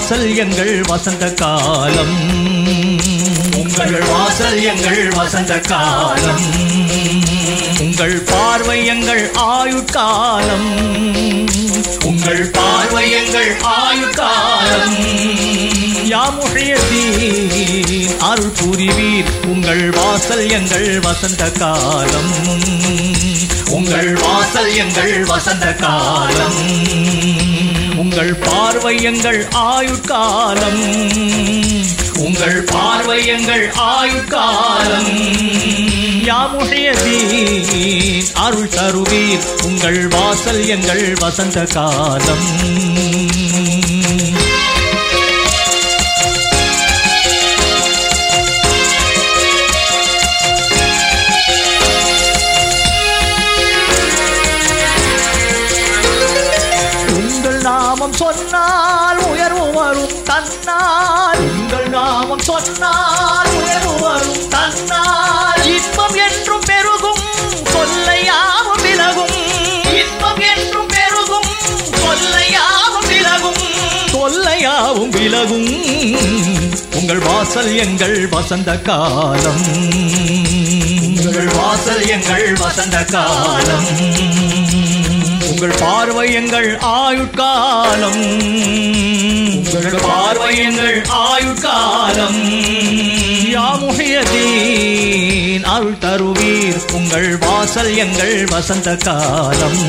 வாசல் எங்கள் வசந்த காலம் உங்கள் வாசல் எங்கள் வசந்த காலம் உங்கள் பார்வை எங்கள் ஆயுட்காலம் உங்கள் பார்வை எங்கள் ஆயுட்காலம் யாமுகையதீன் அருள் புரிவீர் உங்கள் வாசல் எங்கள் வசந்த காலம் உங்கள் வாசல் எங்கள் வசந்த காலம் உங்கள் பார்வை எங்கள் ஆயுட்காலம் உங்கள் பார்வை எங்கள் ஆயுட்காலம் யாமுகையதீன் அருள் தருவீர் உங்கள் வாசல் எங்கள் வசந்த காலம் உங்கள் நாமம் சொன்னால் உயர்வு வரும் தன்னால் உங்கள் நாமம் சொன்னால் உயர்வு வரும் தன்னால் இன்பம் என்றும் பெருகும் கொல்லையாவும் விலகும் இன்பம் என்றும் பெருகும் கொல்லையாவும் விலகும் தொல்லையாவும் விலகும் உங்கள் வாசல் எங்கள் வசந்த காலம் உங்கள் வாசல் எங்கள் வசந்த காலம் உங்கள் பார்வை எங்கள் ஆயுட்காலம் உங்கள் பார்வை எங்கள் ஆயுட்காலம் யாமுகையதீன் அருள் தருவீர் உங்கள் வாசல் எங்கள் வசந்த காலம்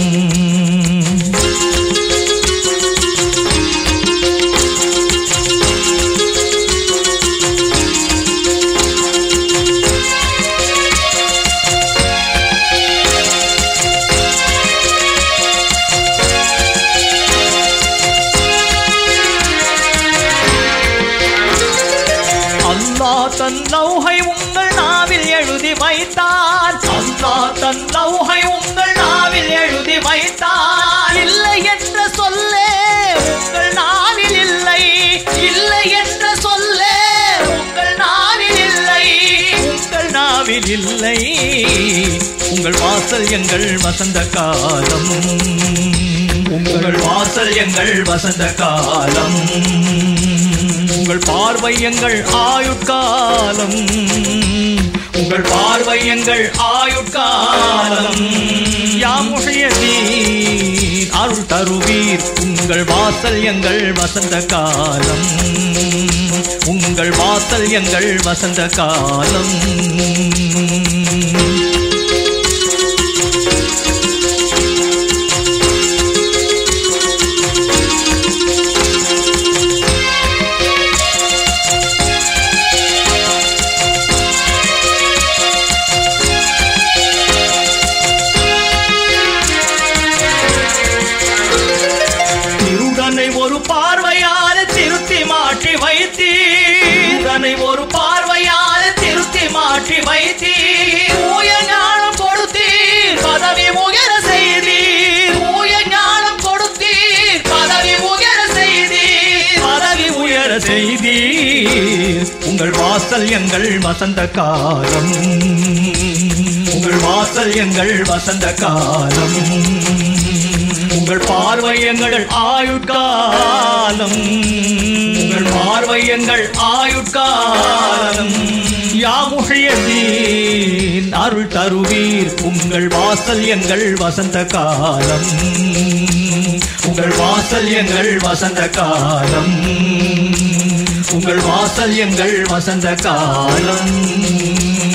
அல்லாஹ் தன் லௌஹை உங்கள் நாவில் எழுதி வைத்தார் அல்லாஹ் தன் லௌஹை உங்கள் நாவில் எழுதி வைத்தார் இல்லை என்ற சொல்லே உங்கள் நாவில் இல்லை இல்லை என்ற சொல்லே உங்கள் நாவில் இல்லை உங்கள் நாவில் இல்லை உங்கள் வாசல் எங்கள் வசந்த காலம் உங்கள் வாசல் எங்கள் வசந்த காலம் உங்கள் பார்வை எங்கள் ஆயுட்காலம் உங்கள் பார்வை எங்கள் ஆயுட்காலம் யாமுகையதீர் அருள் தருவீர் உங்கள் வாசல் எங்கள் வசந்த காலம் உங்கள் வாசல் எங்கள் வசந்த காலம் திருடனை ஒரு பார்வையால திருத்தி மாற்றி வைத்தீர் திருடனை ஒரு பார்வையால திருத்தி மாற்றி வைத்தீர் ஊய ஞானம் கொடுத்தீர் பதவி உயர செய்தீர் ஊய ஞானம் கொடுத்தீர் பதவி உயர செய்தீர் பதவி உயர செய்தீர் உங்கள் வாசல் எங்கள் வசந்த காலம் உங்கள் வாசல் எங்கள் வசந்த காலம் உங்கள் பார்வை எங்கள் ஆயுட்காலம் உங்கள் பார்வை எங்கள் ஆயுட்காலம் யாமுகையதீன் அருள் தருவீர் உங்கள் வாசல் எங்கள் வசந்த காலம் உங்கள் வாசல் எங்கள் வசந்த காலம் உங்கள் வாசல் எங்கள் வசந்த காலம்